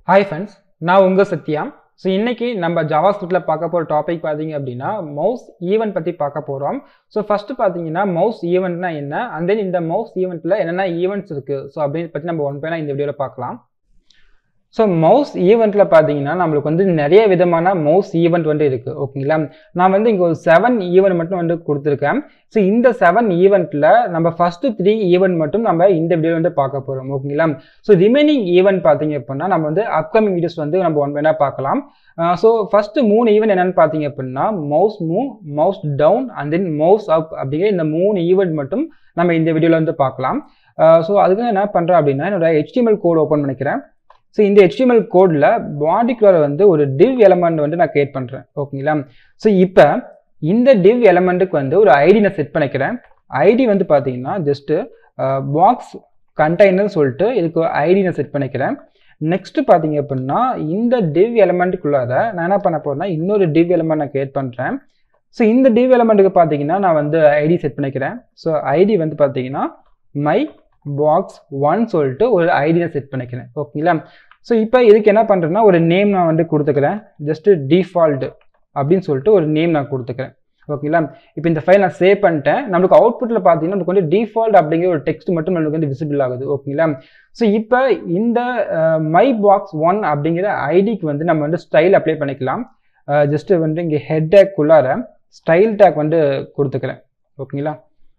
hi friends நான் உங்கள் Sathya so இன்னைக்கு நம்ம ஜாவா ஸ்கிரிப்டில் பார்க்க போகிற டாபிக் பார்த்தீங்க அப்படின்னா மவுஸ் ஈவெண்ட் பற்றி பார்க்க போகிறோம் ஸோ ஃபஸ்ட்டு பார்த்தீங்கன்னா மவுஸ் ஈவெண்ட்னா என்ன அண்ட் தென் இந்த மவுஸ் ஈவெண்ட்டில் என்னென்ன ஈவெண்ட்ஸ் இருக்குது ஸோ அப்படின்னு பற்றி நம்ம ஒன் பையனாக இந்த வீடியோவில் பார்க்கலாம் ஸோ மவுஸ் ஈவெண்ட்டில் பார்த்தீங்கன்னா நம்மளுக்கு வந்து நிறைய விதமான மவுஸ் ஈவெண்ட் வந்து இருக்குது ஓகேங்களா நான் வந்து இங்கே ஒரு செவன் ஈவெண்ட் மட்டும் வந்து கொடுத்துருக்கேன் ஸோ இந்த செவன் ஈவெண்ட்டில் நம்ம ஃபஸ்ட்டு த்ரீ ஈவெண்ட் மட்டும் நம்ம இந்த வீடியோ வந்து பார்க்க போகிறோம் ஓகேங்களா ஸோ ரிமைனிங் ஈவெண்ட் பார்த்தீங்க அப்படின்னா நம்ம வந்து அப்கமிங் வீடியோஸ் வந்து நம்ம ஒன் வேணால் பார்க்கலாம் ஸோ ஃபஸ்ட்டு மூணு ஈவெண்ட் என்னென்னு பார்த்தீங்க அப்படின்னா mouse move mouse down and then mouse up அப்படிங்கிற இந்த மூணு ஈவெண்ட் மட்டும் நம்ம இந்த வீடியோவில் வந்து பார்க்கலாம் ஸோ அதுக்கு என்ன பண்ணுறேன் அப்படின்னா என்னோட HTML கோட் ஓப்பன் பண்ணிக்கிறேன் ஸோ இந்த HTML கோடில் பாடிக்குள்ளே வந்து ஒரு div எலமெண்ட் வந்து நான் கிரியேட் பண்ணுறேன் ஓகேங்களா ஸோ இப்போ இந்த div எலமெண்ட்டுக்கு வந்து ஒரு ஐடி நான் செட் பண்ணிக்கிறேன் ஐடி வந்து பார்த்தீங்கன்னா ஜஸ்ட்டு பாக்ஸ் கண்டெய்னர் சொல்லிட்டு இதுக்கு ஐடி நான் செட் பண்ணிக்கிறேன் நெக்ஸ்ட் பார்த்தீங்க அப்படின்னா இந்த div எலமெண்ட்டுக்குள்ளார நான் என்ன பண்ண போறேன்னா இன்னொரு div எலமெண்ட் நான் கிரியேட் பண்ணுறேன் ஸோ இந்த div எலமெண்ட்டுக்கு பார்த்தீங்கன்னா நான் வந்து ஐடி செட் பண்ணிக்கிறேன் ஸோ ஐடி வந்து பார்த்தீங்கன்னா மை பாக்ஸ் ஒன் சொல்லிட்டு ஒரு ஐடி நான் செட் பண்ணிக்கிறேன் ஓகேங்களா ஸோ இப்போ இதுக்கு என்ன பண்ணுறேன்னா ஒரு நேம் நான் வந்து கொடுத்துக்கிறேன் ஜஸ்ட்டு டிஃபால்ட் அப்படின்னு சொல்லிட்டு ஒரு நேம் நான் கொடுத்துக்கிறேன் ஓகேங்களா இப்போ இந்த ஃபைல் நான் சேவ் பண்ணிட்டேன் நம்மளுக்கு அவுட்புட்டில் பார்த்தீங்கன்னா நமக்கு வந்து டிஃபால்ட் அப்படிங்கிற ஒரு டெக்ஸ்ட் மட்டும் நம்மளுக்கு வந்து விசிபிள் ஆகுது ஓகேங்களா ஸோ இப்போ இந்த மை பாக்ஸ் ஒன் அப்படிங்கிற ஐடிக்கு வந்து நம்ம வந்து ஸ்டைல் அப்ளை பண்ணிக்கலாம் ஜஸ்ட்டு வந்து இங்கே ஹெட் டேக்குள்ளார ஸ்டைல் டேக் வந்து கொடுத்துக்கிறேன் ஓகேங்களா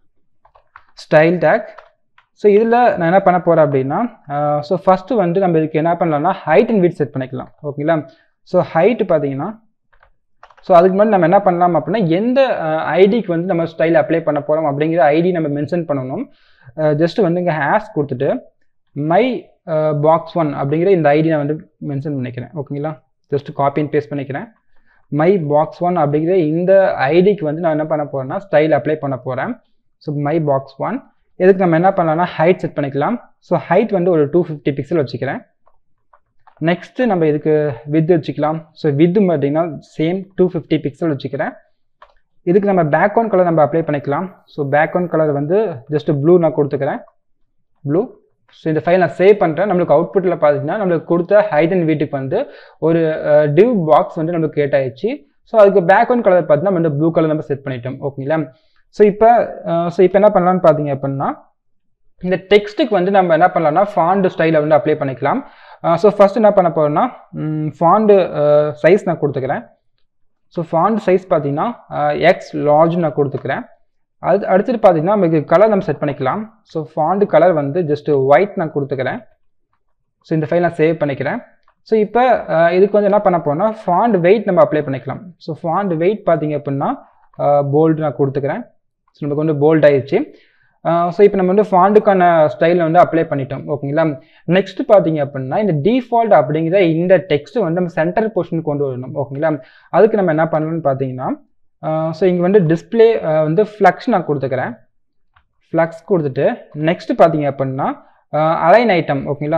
ஸ்டைல் டேக் ஸோ இதில் நான் என்ன பண்ண போகிறேன் அப்படின்னா ஸோ ஃபஸ்ட்டு வந்து நம்ம இதுக்கு என்ன பண்ணலாம்னா ஹைட் அண்ட் விட் செட் பண்ணிக்கலாம் ஓகேங்களா ஸோ ஹைட்டு பார்த்தீங்கன்னா ஸோ அதுக்கு முன்னாடி நம்ம என்ன பண்ணலாம் அப்படின்னா எந்த ஐடிக்கு வந்து நம்ம ஸ்டைல் அப்ளை பண்ண போகிறோம் அப்படிங்கிற ஐடி நம்ம மென்ஷன் பண்ணணும் ஜஸ்ட் வந்து இங்கே ஹேஷ் கொடுத்துட்டு மை பாக்ஸ் ஒன் அப்படிங்கிற இந்த ஐடி நான் வந்து மென்ஷன் பண்ணிக்கிறேன் ஓகேங்களா ஜஸ்ட் காப்பி அண்ட் பேஸ்ட் பண்ணிக்கிறேன் மை பாக்ஸ் ஒன் அப்படிங்கிற இந்த ஐடிக்கு வந்து நான் என்ன பண்ண போகிறேன்னா ஸ்டைல் அப்ளை பண்ண போகிறேன் ஸோ மை பாக்ஸ் ஒன் இதுக்கு நம்ம என்ன பண்ணலாம்னா ஹைட் செட் பண்ணிக்கலாம் ஸோ ஹைட் வந்து ஒரு டூ ஃபிஃப்டி பிக்சல் வச்சுக்கிறேன் நெக்ஸ்ட்டு நம்ம இதுக்கு வித் வச்சுக்கலாம் ஸோ வித்து பார்த்தீங்கன்னா சேம் டூ ஃபிஃப்டி பிக்சல் வச்சுக்கிறேன் இதுக்கு நம்ம பேக்ரவுண்ட் கலர் நம்ம அப்ளை பண்ணிக்கலாம் ஸோ பேக்ரவுண்ட் கலர் வந்து ஜஸ்ட் ப்ளூ நான் கொடுத்துக்கிறேன் ப்ளூ ஸோ இந்த ஃபைல் நான் சேவ் பண்ணுறேன் நம்மளுக்கு அவுட்புட்டில் பார்த்தீங்கன்னா நம்மளுக்கு கொடுத்த ஹைட் அண்ட் வீட்டுக்கு வந்து ஒரு டிவ் பாக்ஸ் வந்து நம்மளுக்கு கிரியேட் ஆயிடுச்சு ஸோ அதுக்கு பேக்ரவுண்ட் கலர் பார்த்தீங்கன்னா நம்ம வந்து ப்ளூ கலர் நம்ம செட் பண்ணிட்டோம் ஓகேங்களா ஸோ இப்போ ஸோ இப்போ என்ன பண்ணலாம்னு பார்த்தீங்க அப்படின்னா இந்த டெக்ஸ்ட்டுக்கு வந்து நம்ம என்ன பண்ணலாம்னா ஃபாண்டு ஸ்டைலை வந்து அப்ளை பண்ணிக்கலாம் ஸோ ஃபஸ்ட் என்ன பண்ண போகிறோம்னா ஃபாண்டு சைஸ் நான் கொடுத்துக்கிறேன் ஸோ ஃபாண்ட் சைஸ் பார்த்தீங்கன்னா எக்ஸ் லார்ஜ் நான் கொடுத்துக்கிறேன் அது அடுத்துட்டு பார்த்தீங்கன்னா நமக்கு கலர் நம்ம செட் பண்ணிக்கலாம் ஸோ ஃபாண்டு கலர் வந்து ஜஸ்ட் ஒயிட் நான் கொடுத்துக்கிறேன் ஸோ இந்த ஃபைல் நான் சேவ் பண்ணிக்கிறேன் ஸோ இப்போ இதுக்கு வந்து என்ன பண்ண போகிறோம்னா ஃபாண்ட் வெயிட் நம்ம அப்ளை பண்ணிக்கலாம் ஸோ ஃபாண்ட் வெயிட் பார்த்தீங்க அப்படின்னா போல்டு நான் கொடுத்துக்கிறேன் ஸோ நமக்கு வந்து போல்ட் ஆயிடுச்சு ஸோ இப்போ நம்ம வந்து ஃபாண்டுக்கான ஸ்டைலில் வந்து அப்ளை பண்ணிட்டோம் ஓகேங்களா நெக்ஸ்ட் பார்த்தீங்க அப்படின்னா இந்த டிஃபால்ட் அப்படிங்கிற இந்த டெக்ஸ்ட் வந்து நம்ம சென்டர் பொசிஷன் கொண்டு வரணும் ஓகேங்களா அதுக்கு நம்ம என்ன பண்ணலாம்னு பார்த்தீங்கன்னா ஸோ இங்கே வந்து டிஸ்பிளே வந்து ஃப்ளக்ஸ் நான் கொடுத்துக்கிறேன் ஃப்ளக்ஸ் கொடுத்துட்டு நெக்ஸ்ட் பார்த்தீங்க அப்படின்னா அலைன் ஐட்டம் ஓகேங்களா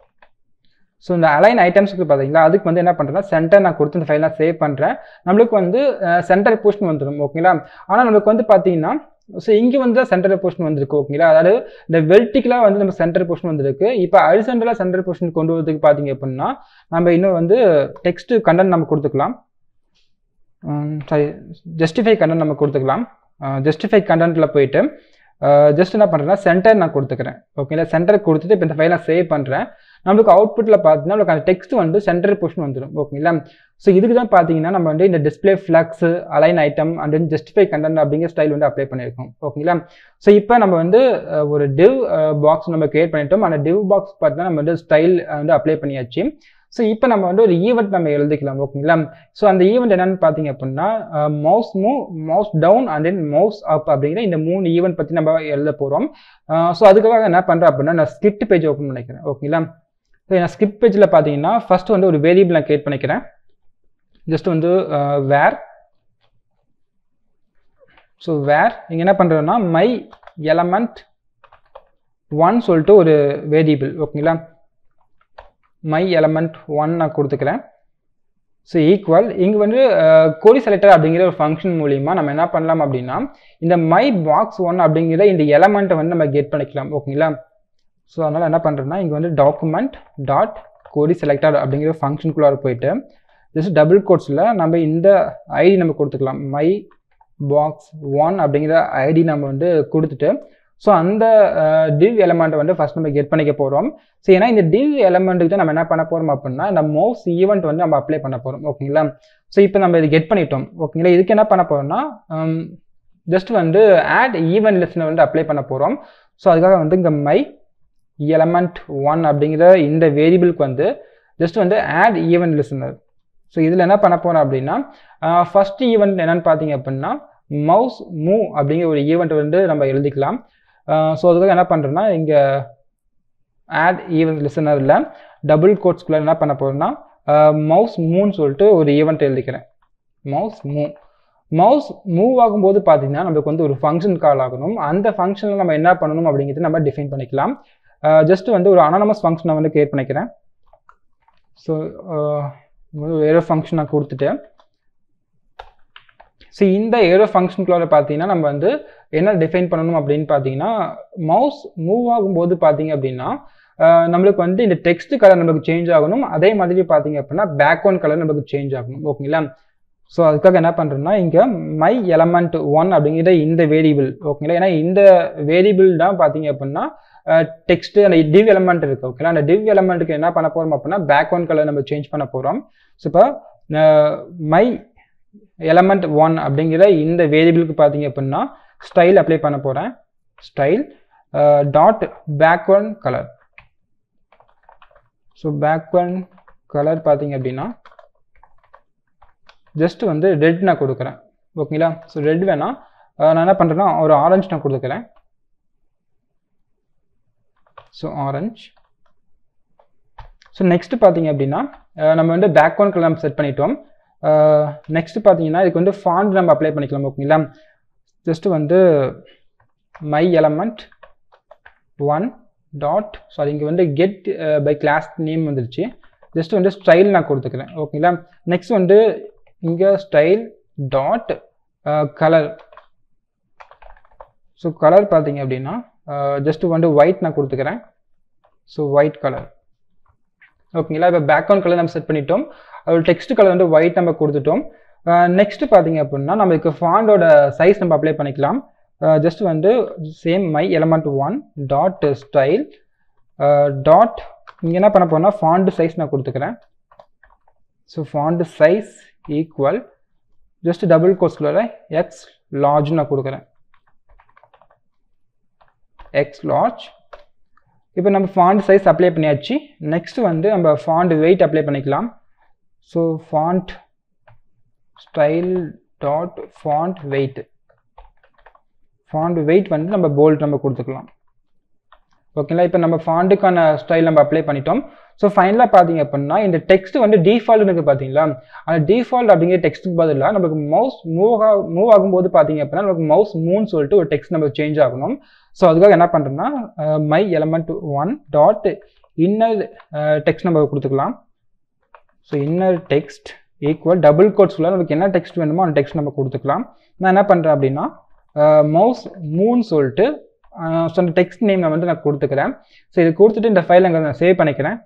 ஸோ இந்த அலைன் ஐட்டம்ஸுக்கு பார்த்தீங்களா அதுக்கு வந்து என்ன பண்ணுறேன்னா சென்டர் நான் கொடுத்து இந்த ஃபைல் நான் சேவ் பண்ணுறேன் நம்மளுக்கு வந்து சென்டர் பொசிஷன் வந்துடும் ஓகேங்களா ஆனால் நம்மளுக்கு வந்து பார்த்தீங்கன்னா ஸோ இங்கே வந்து சென்டர் பொசிஷன் வந்திருக்கு ஓகேங்களா அதாவது இந்த வெல்டிக்கலாக வந்து நம்ம சென்டர் பொசிஷன் வந்திருக்கு இப்போ அரிசென்டலாக சென்டர் பொசிஷன் கொண்டு வரதுக்கு பார்த்தீங்க அப்படின்னா நம்ம இன்னும் வந்து டெக்ஸ்ட் கண்டென்ட் நம்ம கொடுத்துக்கலாம் சாரி ஜஸ்டிஃபை கண்டென்ட் நம்ம கொடுத்துக்கலாம் ஜஸ்டிஃபை கண்டென்ட்டில் போயிட்டு ஜஸ்ட் என்ன பண்ணுறேன்னா சென்டர் நான் கொடுத்துக்கிறேன் ஓகேங்களா சென்டர் கொடுத்துட்டு இப்போ இந்த ஃபைலை நான் சேவ் பண்ணுறேன் நம்மளுக்கு அவுட்புட்டில் பார்த்தீங்கன்னா நம்மளுக்கு அந்த டெக்ஸ்ட் வந்து சென்டர் பொசிஷன் வந்துடும் ஓகேங்களா ஸோ இதுக்கு தான் பார்த்தீங்கன்னா நம்ம வந்து இந்த display flex align item and then justify content அப்படிங்கிற ஸ்டைல் வந்து அப்ளை பண்ணியிருக்கோம் ஓகேங்களா ஸோ இப்போ நம்ம வந்து ஒரு டிவ் பாக்ஸ் நம்ம கிரியேட் பண்ணிட்டோம் அந்த டிவ் பாக்ஸ் பார்த்தீங்கன்னா நம்ம வந்து ஸ்டைல் வந்து அப்ளை பண்ணியாச்சு ஸோ இப்போ நம்ம வந்து ஒரு ஈவெண்ட் நம்ம எழுதிக்கலாம் ஓகேங்களா ஸோ அந்த ஈவெண்ட் என்னன்னு பார்த்தீங்க அப்படின்னா mouse move mouse down and then mouse up அப்படிங்கிற இந்த மூணு ஈவெண்ட் பற்றி நம்ம எழுத போகிறோம் ஸோ அதுக்காக என்ன பண்ணுறேன் அப்படின்னா நான் ஸ்கிரிப்ட் பேஜ் ஓப்பன் பண்ணிக்கிறேன் ஓகேங்களா ஸோ நான் ஸ்கிரிப்ட் பேஜில் பார்த்தீங்கன்னா ஃபஸ்ட்டு வந்து ஒரு வேரியபிள் நான் கிரியேட் பண்ணிக்கிறேன் ஜஸ்ட் வந்து வேர் ஸோ வேர் இங்கே என்ன பண்ணுறோன்னா மை எலமெண்ட் ஒன் சொல்லிட்டு ஒரு வேரியபிள் ஓகேங்களா மை எலமெண்ட் ஒன் நான் கொடுத்துக்கிறேன் ஸோ ஈக்குவல் இங்கே வந்து கோடி செலக்டர் அப்படிங்கிற ஒரு ஃபங்க்ஷன் மூலிமா நம்ம என்ன பண்ணலாம் அப்படின்னா இந்த மை பாக்ஸ் ஒன் அப்படிங்கிற இந்த எலமெண்ட்டை வந்து நம்ம கெட் பண்ணிக்கலாம் ஓகேங்களா ஸோ அதனால் என்ன பண்ணுறேன்னா இங்கே வந்து டாக்குமெண்ட் டாட் கொரி செலக்டட் அப்படிங்கிற ஃபங்க்ஷனுக்குள்ளார போயிட்டு ஜஸ்ட் டபுள் கோட்ஸில் நம்ம இந்த ஐடி நம்ம கொடுத்துக்கலாம் மை பாக்ஸ் ஒன் அப்படிங்கிற ஐடி நம்ம வந்து கொடுத்துட்டு ஸோ அந்த டிவ் எலமெண்ட்டை வந்து ஃபஸ்ட் நம்ம கெட் பண்ணிக்க போகிறோம் ஸோ ஏன்னா இந்த டிவ் எலமெண்ட்டுக்கு தான் நம்ம என்ன பண்ண போகிறோம் அப்படின்னா இந்த மோஸ் ஈவெண்ட் வந்து நம்ம அப்ளை பண்ண போகிறோம் ஓகேங்களா ஸோ இப்போ நம்ம இது கெட் பண்ணிட்டோம் ஓகேங்களா இதுக்கு என்ன பண்ண போகிறோம்னா ஜஸ்ட் வந்து ஆட் ஈவெண்ட் லிஸ்ட்டை வந்து அப்ளை பண்ண போகிறோம் ஸோ அதுக்காக வந்து இங்கே மை எலமெண்ட் ஒன் அப்படிங்கிற இந்த வேரியபிளுக்கு வந்து ஜஸ்ட் வந்து ஆட் ஈவெண்ட் லிஸ்னர் ஸோ இதில் என்ன பண்ண போகிறோம் அப்படின்னா ஃபர்ஸ்ட் ஈவெண்ட் என்னன்னு பார்த்தீங்க அப்படின்னா மவுஸ் மூவ் அப்படிங்கிற ஒரு ஈவெண்ட் வந்து நம்ம எழுதிக்கலாம் ஸோ அதுக்காக என்ன பண்ணுறோன்னா இங்கே ஆட் ஈவெண்ட் லிசனரில் டபுள் கோட்ஸ்குள்ளே என்ன பண்ண போகிறோம்னா மவுஸ் மூன்னு சொல்லிட்டு ஒரு ஈவெண்ட் எழுதிக்கிறேன் மவுஸ் மூவ் மவுஸ் மூவ் ஆகும்போது பார்த்தீங்கன்னா நம்மளுக்கு வந்து ஒரு ஃபங்க்ஷன் கால் ஆகணும் அந்த ஃபங்க்ஷனில் நம்ம என்ன பண்ணணும் அப்படிங்கிறது நம்ம டிஃபைன் பண்ணிக்கலாம் ஜஸ்ட் வந்து ஒரு அனானமஸ் ஃபங்க்ஷனை வந்து கிரியேட் பண்ணிக்கிறேன் ஸோ வேறு ஃபங்க்ஷன் நான் கொடுத்துட்டு ஸோ இந்த ஏரோ ஃபங்க்ஷனுக்குள்ள பார்த்தீங்கன்னா நம்ம வந்து என்ன டிஃபைன் பண்ணணும் அப்படின்னு பார்த்தீங்கன்னா மவுஸ் மூவ் ஆகும்போது பார்த்தீங்க அப்படின்னா நம்மளுக்கு வந்து இந்த டெக்ஸ்ட் கலர் நம்மளுக்கு சேஞ்ச் ஆகணும் அதே மாதிரி பார்த்தீங்க அப்படின்னா பேக்ரவுண்ட் கலர் நம்மளுக்கு சேஞ்ச் ஆகணும் ஓகேங்களா ஸோ அதுக்காக என்ன பண்ணுறோம்னா இங்கே மை எலமெண்ட் ஒன் அப்படிங்கிற இந்த வேரியபிள் ஓகேங்களா ஏன்னா இந்த வேரியபிள் தான் பார்த்தீங்க அப்படின்னா டெக்ஸ்ட் அந்த டிவ் எலமெண்ட் இருக்கு ஓகேங்களா அந்த டிவ் எலமெண்ட்டுக்கு என்ன பண்ண போகிறோம் அப்படின்னா பேக்ரவுண்ட் கலர் நம்ம சேஞ்ச் பண்ண போகிறோம் ஸோ இப்போ மை எலமெண்ட் ஒன் அப்படிங்கிற இந்த வேரியபிளுக்கு பார்த்தீங்க அப்படின்னா ஸ்டைல் அப்ளை பண்ண போகிறேன் style dot background colour so background colour பார்த்தீங்க அப்படின்னா ஜஸ்ட் வந்து ரெட் நான் கொடுக்குறேன் ஓகேங்களா ஸோ ரெட் வேணா நான் என்ன பண்ணுறேன்னா ஒரு ஆரஞ்சு நான் கொடுக்குறேன் ஸோ ஆரஞ்ச் ஸோ நெக்ஸ்ட் பார்த்தீங்க அப்படின்னா நம்ம வந்து பேக்ரவுண்ட் கலர் நம்ம செட் பண்ணிட்டோம் நெக்ஸ்ட் பார்த்தீங்கன்னா இதுக்கு வந்து ஃபாண்ட் நம்ம அப்ளை பண்ணிக்கலாம் ஓகேங்களா ஜஸ்ட் வந்து my element one dot sorry இங்கே வந்து கெட் பை கிளாஸ் நேம் வந்துருச்சு ஜஸ்ட் வந்து ஸ்டைல் நான் கொடுத்துக்கிறேன் ஓகேங்களா நெக்ஸ்ட் வந்து இங்கே style dot colour so colour பார்த்தீங்க அப்படின்னா ஜஸ்ட் வந்து ஒயிட் நான் கொடுத்துக்கிறேன் ஸோ ஒயிட் கலர் ஓகேங்களா இப்போ பேக்ரவுண்ட் கலர் நம்ம செட் பண்ணிட்டோம் ஒரு டெக்ஸ்ட் கலர் வந்து ஒயிட் நம்ம கொடுத்துட்டோம் நெக்ஸ்ட் பார்த்தீங்க அப்படின்னா நம்மளுக்கு ஃபாண்டோட சைஸ் நம்ம அப்ளை பண்ணிக்கலாம் ஜஸ்ட் வந்து same my element one dot style dot இங்கே என்ன பண்ண போனால் ஃபாண்ட் சைஸ் நான் கொடுத்துக்கிறேன் so font size equal just double கோர்ஸ்குள்ள எக்ஸ் லார்ஜ் நான் கொடுக்குறேன் எக்ஸ் லார்ஜ் இப்போ நம்ம ஃபாண்ட் சைஸ் அப்ளை பண்ணியாச்சு நெக்ஸ்ட் வந்து நம்ம ஃபாண்ட் வெயிட் அப்ளை பண்ணிக்கலாம் so font style dot font weight font weight வந்து நம்ம போல்ட் நம்ம கொடுத்துக்கலாம் ஓகேங்களா இப்போ நம்ம ஃபாண்டுக்கான ஸ்டைல் நம்ம அப்ளை பண்ணிட்டோம் ஸோ ஃபைனலாக பார்த்தீங்க அப்படின்னா இந்த டெக்ஸ்ட் வந்து டிஃபால்ட் இருக்குது பார்த்தீங்களா அந்த டிஃபால்ட் அப்படிங்கிற டெக்ஸ்ட்டுக்கு பதிலாக நமக்கு மவுஸ் மூவ் ஆக மூவ் ஆகும்போது பார்த்தீங்க அப்படின்னா நமக்கு மவுஸ் மூன்னு சொல்லிட்டு ஒரு டெக்ஸ்ட் நம்ம சேஞ்ச் ஆகணும் ஸோ அதுக்காக என்ன பண்ணுறோம்னா my element one dot inner text நம்ம கொடுத்துக்கலாம் so inner text equal double கோட்ஸ்குள்ள நமக்கு என்ன டெக்ஸ்ட் வேணுமோ அந்த டெக்ஸ்ட் நம்ம கொடுத்துக்கலாம் நான் என்ன பண்ணுறேன் அப்படின்னா மவுஸ் மூன்னு சொல்லிட்டு ஸோ அந்த டெக்ஸ்ட் நேம் நான் வந்து நான் கொடுத்துக்கிறேன் ஸோ இது கொடுத்துட்டு இந்த ஃபைல் அங்கே நான் சேவ் பண்ணிக்கிறேன்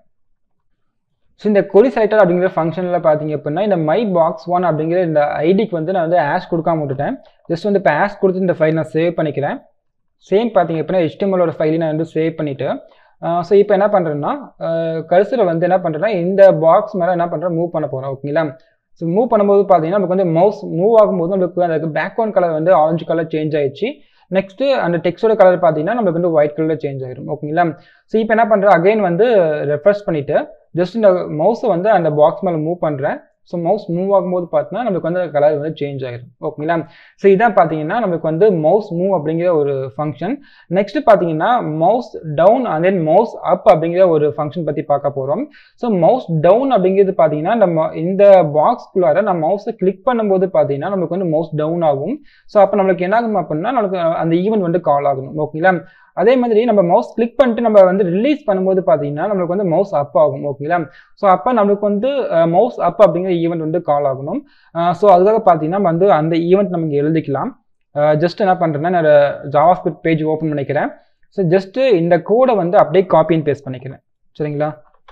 ஸோ இந்த கொரி செலக்டர் அப்படிங்கிற ஃபங்க்ஷனில் பார்த்தீங்க அப்படின்னா இந்த மை பாக்ஸ் ஒன் அப்படிங்கிற இந்த ஐடிக்கு வந்து நான் வந்து ஆஷ் கொடுக்காம விட்டுட்டேன் ஜஸ்ட் வந்து இப்போ ஆஷ் கொடுத்து இந்த ஃபைல் நான் சேவ் பண்ணிக்கிறேன் சேம் பார்த்தீங்க அப்படின்னா HTML-ஓட ஃபைலையும் நான் வந்து சேவ் பண்ணிவிட்டு ஸோ இப்போ என்ன பண்ணுறேன்னா கர்சரை வந்து என்ன பண்ணுறேன்னா இந்த பாக்ஸ் மேலே என்ன பண்ணுறேன் மூவ் பண்ண போகிறோம் ஓகேங்களா ஸோ மூவ் பண்ணும்போது பார்த்தீங்கன்னா நமக்கு வந்து மவுஸ் மூவ் ஆகும்போது நமக்கு அதுக்கு பேக்ரவுண்ட் கலர் வந்து ஆரஞ்சு கலர் சேஞ்ச் ஆயிடுச்சு நெக்ஸ்ட்டு அந்த டெக்ஸ்டோட கலர் பார்த்தீங்கன்னா நமக்கு வந்து ஒயிட் கலரில் சேஞ்ச் ஆயிரும் ஓகேங்களா ஸோ இப்போ என்ன பண்ணுறேன் அகைன் வந்து ரெஃப்ரெஷ் பண்ணிவிட்டு ஜஸ்ட் இந்த மவுஸை வந்து அந்த பாக்ஸ் மேலே மூவ் பண்ணுறேன் ஸோ மவுஸ் மூவ் ஆகும்போது பார்த்தீங்கன்னா நமக்கு வந்து கலர் வந்து சேஞ்ச் ஆயிரும் ஓகேங்களா ஸோ இதான் பார்த்தீங்கன்னா நமக்கு வந்து மவுஸ் மூவ் அப்படிங்கிற ஒரு ஃபங்க்ஷன் நெக்ஸ்ட் பார்த்தீங்கன்னா mouse down and then mouse up அப்படிங்கிற ஒரு ஃபங்க்ஷன் பற்றி பார்க்க போகிறோம் ஸோ மவுஸ் டவுன் அப்படிங்கிறது பார்த்தீங்கன்னா நம்ம இந்த பாக்ஸ்குள்ளார நம்ம மவுஸை கிளிக் பண்ணும்போது பார்த்தீங்கன்னா நமக்கு வந்து மவுஸ் டவுன் ஆகும் ஸோ அப்போ நம்மளுக்கு என்ன ஆகும் அப்படின்னா நமக்கு அந்த ஈவெண்ட் வந்து கால் ஆகணும் ஓகேங்களா அதே மாதிரி நம்ம மவுஸ் கிளிக் பண்ணிட்டு நம்ம வந்து ரிலீஸ் பண்ணும்போது பார்த்தீங்கன்னா நம்மளுக்கு வந்து மவுஸ் அப் ஆகும் ஓகேங்களா ஸோ அப்போ நம்மளுக்கு வந்து மவுஸ் அப் அப்படிங்கிற ஈவெண்ட் வந்து கால் ஆகணும் ஸோ அதுக்காக பார்த்தீங்கன்னா வந்து அந்த ஈவெண்ட் நம்ம இங்கே எழுதிக்கலாம் ஜஸ்ட் என்ன பண்ணுறேன்னா நான் ஜாவா ஸ்கிரிப்ட் பேஜ் ஓப்பன் பண்ணிக்கிறேன் ஸோ ஜஸ்ட்டு இந்த கோடை வந்து அப்படியே காப்பி அண்ட் பேஸ்ட் பண்ணிக்கிறேன் சரிங்களா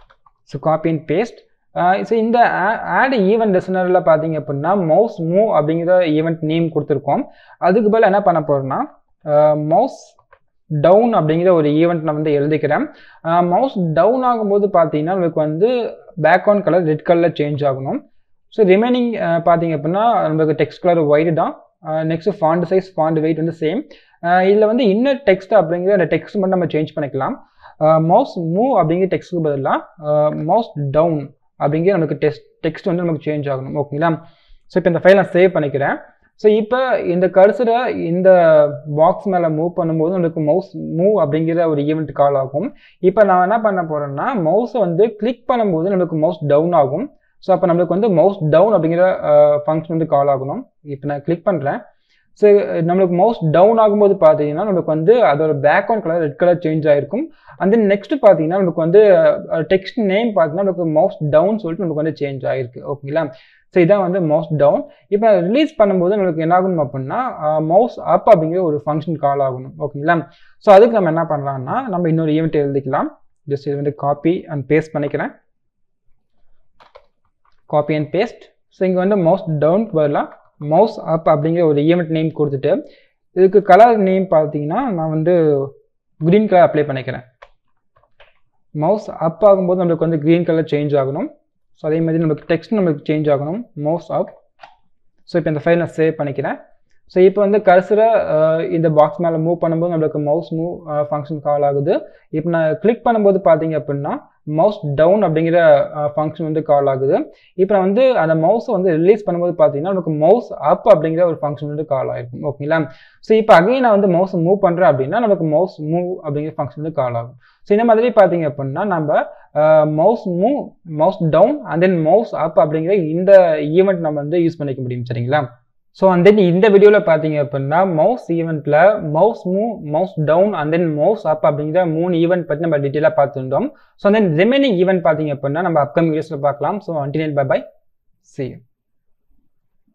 so copy and paste so இந்த ஆட் ஈவெண்ட் லிசனரில் பார்த்தீங்க அப்படின்னா மவுஸ் மூவ் அப்படிங்கிற ஈவெண்ட் நேம் கொடுத்துருக்கோம் அதுக்கு பதில் என்ன பண்ண போகிறோம்னா மவுஸ் டவுன் அப்படிங்கிற ஒரு ஈவெண்ட் நான் வந்து எழுதிக்கிறேன் மவுஸ் டவுன் ஆகும்போது பார்த்தீங்கன்னா நமக்கு வந்து பேக்ரவுண்ட் கலர் ரெட் கலரில் சேஞ்ச் ஆகணும் ஸோ ரிமைனிங் பார்த்தீங்க அப்படின்னா நமக்கு டெக்ஸ்ட் கலர் ஒயிட் தான் next font size font weight வந்து சேம் இதில் வந்து இன்னர் டெக்ஸ்ட் அப்படிங்கிற அந்த டெக்ஸ்ட் மட்டும் நம்ம சேஞ்ச் பண்ணிக்கலாம் மவுஸ் மூவ் அப்படிங்கிற டெக்ஸ்ட்டுக்கு பதிலாக மவுஸ் டவுன் அப்படிங்கிற நமக்கு டெக்ஸ்ட் டெக்ஸ்ட் வந்து நமக்கு சேஞ்ச் ஆகணும் ஓகேங்களா ஸோ இப்போ இந்த ஃபைல் நான் சேவ் பண்ணிக்கிறேன் ஸோ இப்போ இந்த கர்சரை இந்த பாக்ஸ் மேலே மூவ் பண்ணும்போது நமக்கு மவுஸ் மூவ் அப்படிங்கிற ஒரு ஈவெண்ட் கால் ஆகும் இப்போ நான் என்ன பண்ண போகிறேன்னா மவுஸை வந்து கிளிக் பண்ணும்போது நமக்கு மவுஸ் டவுன் ஆகும் ஸோ அப்போ நம்மளுக்கு வந்து மவுஸ் டவுன் அப்படிங்கிற ஃபங்க்ஷன் வந்து கால் ஆகணும் இப்போ நான் கிளிக் பண்ணுறேன் ஸோ நம்மளுக்கு மவுஸ் டவுன் ஆகும்போது பார்த்தீங்கன்னா நமக்கு வந்து அதோட background colour red colour change ஆகிருக்கும் அண்ட் தென் நெக்ஸ்ட் பார்த்தீங்கன்னா நமக்கு வந்து டெக்ஸ்ட் நேம் பார்த்தீங்கன்னா நமக்கு மவுஸ் டவுன் சொல்லிட்டு நமக்கு வந்து சேஞ்ச் ஆகிருக்கு ஓகேங்களா ஸோ இதான் வந்து மவுஸ் டவுன் இப்போ ரிலீஸ் பண்ணும்போது நம்மளுக்கு என்ன ஆகணும் அப்படின்னா மவுஸ் அப் அப்படிங்கிற ஒரு ஃபங்க்ஷன் கால் ஆகணும் ஓகேங்களா ஸோ அதுக்கு நம்ம என்ன பண்ணலாம்னா நம்ம இன்னொரு ஈவெண்ட் எழுதிக்கலாம் ஜஸ்ட் இது வந்து காப்பி அண்ட் பேஸ்ட் பண்ணிக்கிறேன் காப்பி அண்ட் பேஸ்ட் ஸோ இங்கே வந்து மவுஸ் டவுன் பதிலாக மவுஸ் அப் அப்படிங்கிற ஒரு ஈவெண்ட் நேம் கொடுத்துட்டு இதுக்கு கலர் நேம் பார்த்தீங்கன்னா நான் வந்து க்ரீன் கலர் அப்ளை பண்ணிக்கிறேன் மவுஸ் அப் ஆகும்போது நம்மளுக்கு வந்து க்ரீன் கலர் சேஞ்ச் ஆகணும் ஸோ அதே மாதிரி நமக்கு டெக்ஸ்ட் நமக்கு சேஞ்ச் ஆகணும் மவுஸ் அப் ஸோ இப்போ இந்த ஃபைல் நான் சேவ் பண்ணிக்கிறேன் ஸோ இப்போ வந்து கர்சரை இந்த பாக்ஸ் மேலே மூவ் பண்ணும்போது நம்மளுக்கு மவுஸ் மூவ் ஃபங்க்ஷன் கால் ஆகுது இப்போ நான் கிளிக் பண்ணும்போது பார்த்தீங்க அப்படின்னா மவுஸ் டவுன் அப்படிங்கிற ஃபங்க்ஷன் வந்து கால் ஆகுது இப்போ நான் வந்து அந்த மவுஸை வந்து ரிலீஸ் பண்ணும்போது பார்த்தீங்கன்னா நமக்கு மவுஸ் அப் அப்படிங்கிற ஒரு ஃபங்க்ஷன் வந்து கால் ஆகிருக்கும் ஓகேங்களா ஸோ இப்போ அகைன் நான் வந்து மவுஸ் மூவ் பண்ணுறேன் அப்படின்னா நமக்கு மவுஸ் மூவ் அப்படிங்கிற ஃபங்க்ஷன் வந்து கால் ஆகும் ஸோ இந்த மாதிரி பார்த்தீங்க அப்படின்னா நம்ம mouse move mouse down and then mouse up அப்படிங்கிற இந்த ஈவெண்ட் நம்ம வந்து யூஸ் பண்ணிக்க முடியும் சரிங்களா ஸோ அண்ட் தென் இந்த வீடியோவில் பார்த்தீங்க அப்படின்னா மவுஸ் ஈவெண்ட்டில் mouse move mouse down and then mouse up அப்படிங்கிற மூணு ஈவெண்ட் பற்றி நம்ம டீட்டெயிலாக பார்த்துருந்தோம் ஸோ தென் ரிமைனிங் ஈவெண்ட் பார்த்தீங்க அப்படின்னா நம்ம அப்கமிங் வீடியோஸில் பார்க்கலாம் so until bye bye C